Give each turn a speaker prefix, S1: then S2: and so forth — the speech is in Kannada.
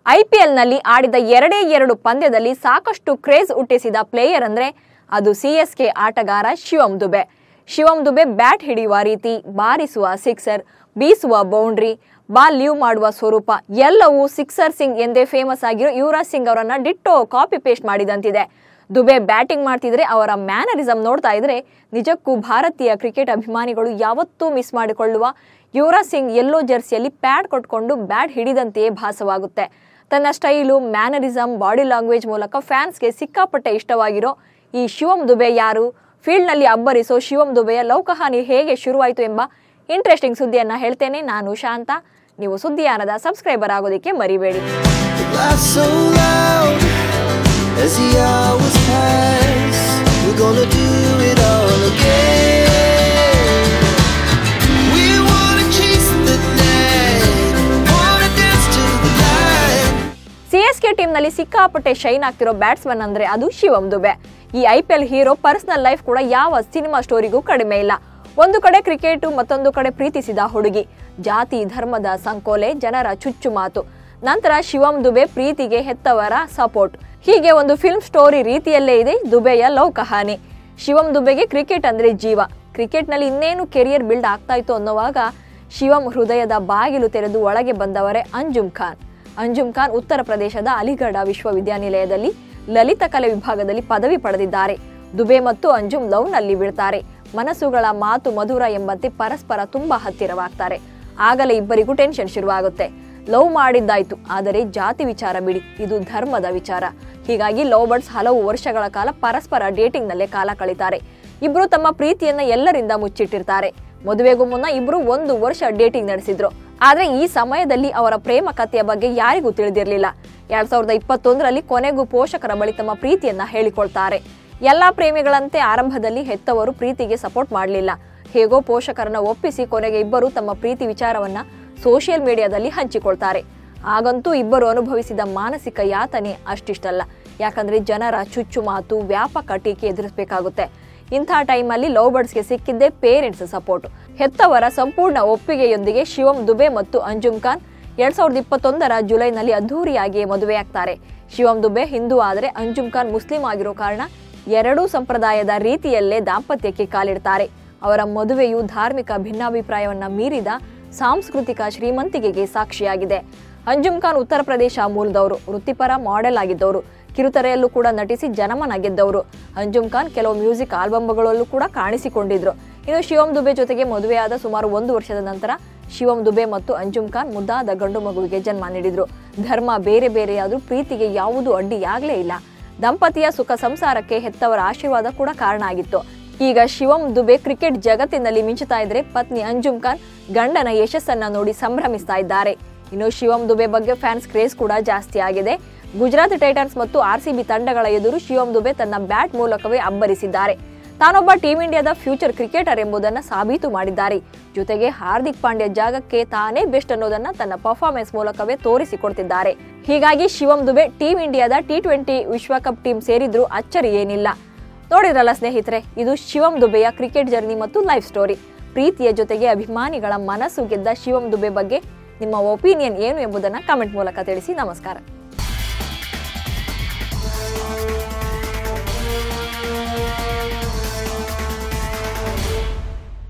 S1: ಐಪಿಎಲ್ನಲ್ಲಿ ಆಡಿದ ಎರಡೇ ಎರಡು ಪಂದ್ಯದಲ್ಲಿ ಸಾಕಷ್ಟು ಕ್ರೇಜ್ ಹುಟ್ಟಿಸಿದ ಪ್ಲೇಯರ್ ಅಂದ್ರೆ ಅದು ಸಿಎಸ್ಕೆ ಆಟಗಾರ ಶಿವಂ ದುಬೆ ಶಿವಂ ದುಬೆ ಬ್ಯಾಟ್ ಹಿಡಿಯುವ ರೀತಿ ಬಾರಿಸುವ ಸಿಕ್ಸರ್ ಬೀಸುವ ಬೌಂಡ್ರಿ ಬಾಲ್ ಲೀವ್ ಮಾಡುವ ಸ್ವರೂಪ ಎಲ್ಲವೂ ಸಿಕ್ಸರ್ ಸಿಂಗ್ ಎಂದೇ ಫೇಮಸ್ ಆಗಿರೋ ಯುವರಾಜ್ ಸಿಂಗ್ ಅವರನ್ನ ಡಿಟ್ಟೋ ಕಾಪಿ ಪೇಸ್ಟ್ ಮಾಡಿದಂತಿದೆ ದುಬೆ ಬ್ಯಾಟಿಂಗ್ ಮಾಡ್ತಿದ್ರೆ ಅವರ ಮ್ಯಾನರಿಸಮ್ ನೋಡ್ತಾ ಇದ್ರೆ ನಿಜಕ್ಕೂ ಭಾರತೀಯ ಕ್ರಿಕೆಟ್ ಅಭಿಮಾನಿಗಳು ಯಾವತ್ತೂ ಮಿಸ್ ಮಾಡಿಕೊಳ್ಳುವ ಯುವರಾಜ್ ಸಿಂಗ್ ಯೆಲ್ಲೋ ಜರ್ಸಿಯಲ್ಲಿ ಪ್ಯಾಡ್ ಕೊಟ್ಕೊಂಡು ಬ್ಯಾಟ್ ಹಿಡಿದಂತೆಯೇ ಭಾಸವಾಗುತ್ತೆ ತನ್ನ ಸ್ಟೈಲು ಮ್ಯಾನರಿಸಮ್ ಬಾಡಿ ಲ್ಯಾಂಗ್ವೇಜ್ ಮೂಲಕ ಫ್ಯಾನ್ಸ್ಗೆ ಸಿಕ್ಕಾಪಟ್ಟೆ ಇಷ್ಟವಾಗಿರೋ ಈ ಶಿವಂ ದುಬೆ ಯಾರು ಫೀಲ್ಡ್ನಲ್ಲಿ ಅಬ್ಬರಿಸೋ ಶಿವಂ ದುಬೆಯ ಲೌಕಹಾನಿ ಹೇಗೆ ಶುರುವಾಯಿತು ಎಂಬ ಇಂಟ್ರೆಸ್ಟಿಂಗ್ ಸುದ್ದಿಯನ್ನ ಹೇಳ್ತೇನೆ ನಾನು ಶಾಂತ ನೀವು ಸುದ್ದಿಯಾನದ ಸಬ್ಸ್ಕ್ರೈಬರ್ ಆಗೋದಕ್ಕೆ ಮರಿಬೇಡಿ
S2: The laugh so loud as the hours pass. We're gonna do it all again. We wanna chase the night, wanna dance to the light.
S1: CSK ಟೀಮ್ನಲ್ಲಿ ಸಿಕ್ಕಾಪಟ್ಟೆ ಶೈನ್ ಆಗ್ತಿರೋ ಬ್ಯಾಟ್ಸ್ಮನ್ ಅಂದ್ರೆ ಅದು ಶಿವಂ ದುಬೆ ಈ I P L hero personal life ಕೂಡ ಯಾವ ಸಿನಿಮಾ ಸ್ಟೋರಿಗೂ ಕಡಿಮೆ ಇಲ್ಲ ಒಂದು ಕಡೆ ಕ್ರಿಕೆಟ್ ಮತ್ತೊಂದು ಕಡೆ ಪ್ರೀತಿಸಿದ ಹುಡುಗಿ ಜಾತಿ ಧರ್ಮದ ಸಂಕೋಲೆ ಜನರ ಚುಚ್ಚು ಮಾತು ನಂತರ ಶಿವಂ ದುಬೆ ಪ್ರೀತಿಗೆ ಹೆತ್ತವರ ಸಪೋರ್ಟ್ ಹೀಗೆ ಒಂದು ಫಿಲ್ಮ್ ಸ್ಟೋರಿ ರೀತಿಯಲ್ಲೇ ಇದೆ ದುಬೆಯ ಲವ್ ಕಹಾನಿ ಶಿವಂ ದುಬೆಗೆ ಕ್ರಿಕೆಟ್ ಅಂದ್ರೆ ಜೀವ ಕ್ರಿಕೆಟ್ನಲ್ಲಿ ಇನ್ನೇನು ಕೆರಿಯರ್ ಬಿಲ್ಡ್ ಆಗ್ತಾ ಇತ್ತು ಅನ್ನೋವಾಗ ಶಿವಂ ಹೃದಯದ ಬಾಗಿಲು ತೆರೆದು ಒಳಗೆ ಬಂದವರೇ ಅಂಜುಮ್ ಖಾನ್ ಅಂಜುಮ್ ಖಾನ್ ಉತ್ತರ ಪ್ರದೇಶದ ಅಲಿಗಢ ವಿಶ್ವವಿದ್ಯಾನಿಲಯದಲ್ಲಿ ಲಲಿತ ಕಲೆ ವಿಭಾಗದಲ್ಲಿ ಪದವಿ ಪಡೆದಿದ್ದಾರೆ ದುಬೆ ಮತ್ತು ಅಂಜುಮ್ ಲವ್ನಲ್ಲಿ ಬೀಳ್ತಾರೆ ಮನಸ್ಸುಗಳ ಮಾತು ಮಧುರ ಎಂಬಂತೆ ಪರಸ್ಪರ ತುಂಬಾ ಹತ್ತಿರವಾಗ್ತಾರೆ ಆಗಲೇ ಇಬ್ಬರಿಗೂ ಟೆನ್ಷನ್ ಶುರುವಾಗುತ್ತೆ ಲವ್ ಮಾಡಿದ್ದಾಯ್ತು ಆದರೆ ಜಾತಿ ವಿಚಾರ ಬಿಡಿ ಇದು ಧರ್ಮದ ವಿಚಾರ ಹೀಗಾಗಿ ಲವ್ ಬರ್ಡ್ಸ್ ಹಲವು ವರ್ಷಗಳ ಕಾಲ ಪರಸ್ಪರ ಡೇಟಿಂಗ್ ನಲ್ಲೇ ಕಾಲ ಕಳೀತಾರೆ ಇಬ್ರು ತಮ್ಮ ಪ್ರೀತಿಯನ್ನ ಎಲ್ಲರಿಂದ ಮುಚ್ಚಿಟ್ಟಿರ್ತಾರೆ ಮದುವೆಗೂ ಮುನ್ನ ಇಬ್ರು ಒಂದು ವರ್ಷ ಡೇಟಿಂಗ್ ನಡೆಸಿದ್ರು ಆದ್ರೆ ಈ ಸಮಯದಲ್ಲಿ ಅವರ ಪ್ರೇಮ ಕಥೆಯ ಬಗ್ಗೆ ಯಾರಿಗೂ ತಿಳಿದಿರಲಿಲ್ಲ ಎರಡ್ ಸಾವಿರದ ಇಪ್ಪತ್ತೊಂದರಲ್ಲಿ ಕೊನೆಗೂ ಪೋಷಕರ ಬಳಿ ತಮ್ಮ ಪ್ರೀತಿಯನ್ನ ಹೇಳಿಕೊಳ್ತಾರೆ ಎಲ್ಲಾ ಪ್ರೇಮಿಗಳಂತೆ ಆರಂಭದಲ್ಲಿ ಹೆತ್ತವರು ಪ್ರೀತಿಗೆ ಸಪೋರ್ಟ್ ಮಾಡಲಿಲ್ಲ ಹೇಗೋ ಪೋಷಕರನ್ನ ಒಪ್ಪಿಸಿ ಕೊನೆಗೆ ಇಬ್ಬರು ತಮ್ಮ ಪ್ರೀತಿ ವಿಚಾರವನ್ನ ಸೋಷಿಯಲ್ ಮೀಡಿಯಾದಲ್ಲಿ ಹಂಚಿಕೊಳ್ತಾರೆ ಆಗಂತೂ ಇಬ್ಬರು ಅನುಭವಿಸಿದ ಮಾನಸಿಕ ಯಾತನೆ ಅಷ್ಟಿಷ್ಟಲ್ಲ ಯಾಕಂದ್ರೆ ಜನರ ಚುಚ್ಚು ಮಾತು ವ್ಯಾಪಕ ಟೀಕೆ ಎದುರಿಸಬೇಕಾಗುತ್ತೆ ಇಂಥ ಟೈಮಲ್ಲಿ ಲವ್ ಬರ್ಡ್ಸ್ಗೆ ಸಿಕ್ಕಿದ್ದೇ ಪೇರೆಂಟ್ಸ್ ಸಪೋರ್ಟ್ ಹೆತ್ತವರ ಸಂಪೂರ್ಣ ಒಪ್ಪಿಗೆಯೊಂದಿಗೆ ಶಿವಂ ದುಬೆ ಮತ್ತು ಅಂಜುಮ್ ಖಾನ್ ಎರಡ್ ಸಾವಿರದ ಇಪ್ಪತ್ತೊಂದರ ಜುಲೈನಲ್ಲಿ ಅದ್ಧೂರಿಯಾಗಿ ಮದುವೆಯಾಗ್ತಾರೆ ಶಿವಂ ದುಬೆ ಹಿಂದೂ ಆದರೆ ಅಂಜುಮ್ ಖಾನ್ ಮುಸ್ಲಿಂ ಆಗಿರೋ ಕಾರಣ ಎರಡೂ ಸಂಪ್ರದಾಯದ ರೀತಿಯಲ್ಲೇ ದಾಂಪತ್ಯಕ್ಕೆ ಕಾಲಿಡ್ತಾರೆ ಅವರ ಮದುವೆಯು ಧಾರ್ಮಿಕ ಭಿನ್ನಾಭಿಪ್ರಾಯವನ್ನ ಮೀರಿದ ಸಾಂಸ್ಕೃತಿಕ ಶ್ರೀಮಂತಿಕೆಗೆ ಸಾಕ್ಷಿಯಾಗಿದೆ ಅಂಜುಮ್ ಖಾನ್ ಉತ್ತರ ಪ್ರದೇಶ ಮೂಲದವರು ವೃತ್ತಿಪರ ಮಾಡೆಲ್ ಆಗಿದ್ದವರು ಕಿರುತೆರೆಯಲ್ಲೂ ಕೂಡ ನಟಿಸಿ ಜನಮನ ಗೆದ್ದವರು ಅಂಜುಮ್ ಖಾನ್ ಕೆಲವು ಮ್ಯೂಸಿಕ್ ಆಲ್ಬಮ್ಗಳಲ್ಲೂ ಕೂಡ ಕಾಣಿಸಿಕೊಂಡಿದ್ರು ಇನ್ನು ಶಿವಂ ದುಬೆ ಜೊತೆಗೆ ಮದುವೆಯಾದ ಸುಮಾರು ಒಂದು ವರ್ಷದ ನಂತರ ಶಿವಂ ದುಬೆ ಮತ್ತು ಅಂಜುಮ್ ಖಾನ್ ಮುದ್ದಾದ ಗಂಡು ಮಗುವಿಗೆ ಜನ್ಮ ನೀಡಿದ್ರು ಧರ್ಮ ಬೇರೆ ಬೇರೆಯಾದ್ರೂ ಪ್ರೀತಿಗೆ ಯಾವುದೂ ಅಡ್ಡಿಯಾಗಲೇ ಇಲ್ಲ ದಂಪತಿಯ ಸುಖ ಸಂಸಾರಕ್ಕೆ ಹೆತ್ತವರ ಆಶೀರ್ವಾದ ಕೂಡ ಕಾರಣ ಆಗಿತ್ತು ಈಗ ಶಿವಂ ದುಬೆ ಕ್ರಿಕೆಟ್ ಜಗತ್ತಿನಲ್ಲಿ ಮಿಂಚುತ್ತಾ ಇದ್ರೆ ಪತ್ನಿ ಅಂಜುಮ್ ಖಾನ್ ಗಂಡನ ಯಶಸ್ಸನ್ನ ನೋಡಿ ಸಂಭ್ರಮಿಸ್ತಾ ಇದ್ದಾರೆ ಇನ್ನು ಶಿವಂ ದುಬೆ ಬಗ್ಗೆ ಫ್ಯಾನ್ಸ್ ಕ್ರೇಜ್ ಕೂಡ ಜಾಸ್ತಿ ಆಗಿದೆ ಗುಜರಾತ್ ಟೈಟನ್ಸ್ ಮತ್ತು ಆರ್ಸಿಬಿ ತಂಡಗಳ ಎದುರು ಶಿವಂ ದುಬೆ ತನ್ನ ಬ್ಯಾಟ್ ಮೂಲಕವೇ ಅಬ್ಬರಿಸಿದ್ದಾರೆ ತಾನೊಬ್ಬ ಟೀಂ ಇಂಡಿಯಾದ ಫ್ಯೂಚರ್ ಕ್ರಿಕೆಟರ್ ಎಂಬುದನ್ನು ಸಾಬೀತು ಮಾಡಿದ್ದಾರೆ ಜೊತೆಗೆ ಹಾರ್ದಿಕ್ ಪಾಂಡ್ಯ ಜಾಗಕ್ಕೆ ತಾನೇ ಬೆಸ್ಟ್ ಅನ್ನೋದನ್ನ ತನ್ನ ಪರ್ಫಾರ್ಮೆನ್ಸ್ ಮೂಲಕವೇ ತೋರಿಸಿಕೊಡ್ತಿದ್ದಾರೆ ಹೀಗಾಗಿ ಶಿವಂ ದುಬೆ ಟೀಂ ಇಂಡಿಯಾದ ಟಿ ಟ್ವೆಂಟಿ ವಿಶ್ವಕಪ್ ಟೀಮ್ ಸೇರಿದ್ರೂ ಅಚ್ಚರಿ ಏನಿಲ್ಲ ನೋಡಿದ್ರಲ್ಲ ಸ್ನೇಹಿತರೆ ಇದು ಶಿವಂ ದುಬೆಯ ಕ್ರಿಕೆಟ್ ಜರ್ನಿ ಮತ್ತು ಲೈಫ್ ಸ್ಟೋರಿ ಪ್ರೀತಿಯ ಜೊತೆಗೆ ಅಭಿಮಾನಿಗಳ ಮನಸ್ಸು ಗೆದ್ದ ಶಿವಂ ದುಬೆ ಬಗ್ಗೆ ನಿಮ್ಮ ಒಪಿನಿಯನ್ ಏನು ಎಂಬುದನ್ನು ಕಮೆಂಟ್ ಮೂಲಕ ತಿಳಿಸಿ ನಮಸ್ಕಾರ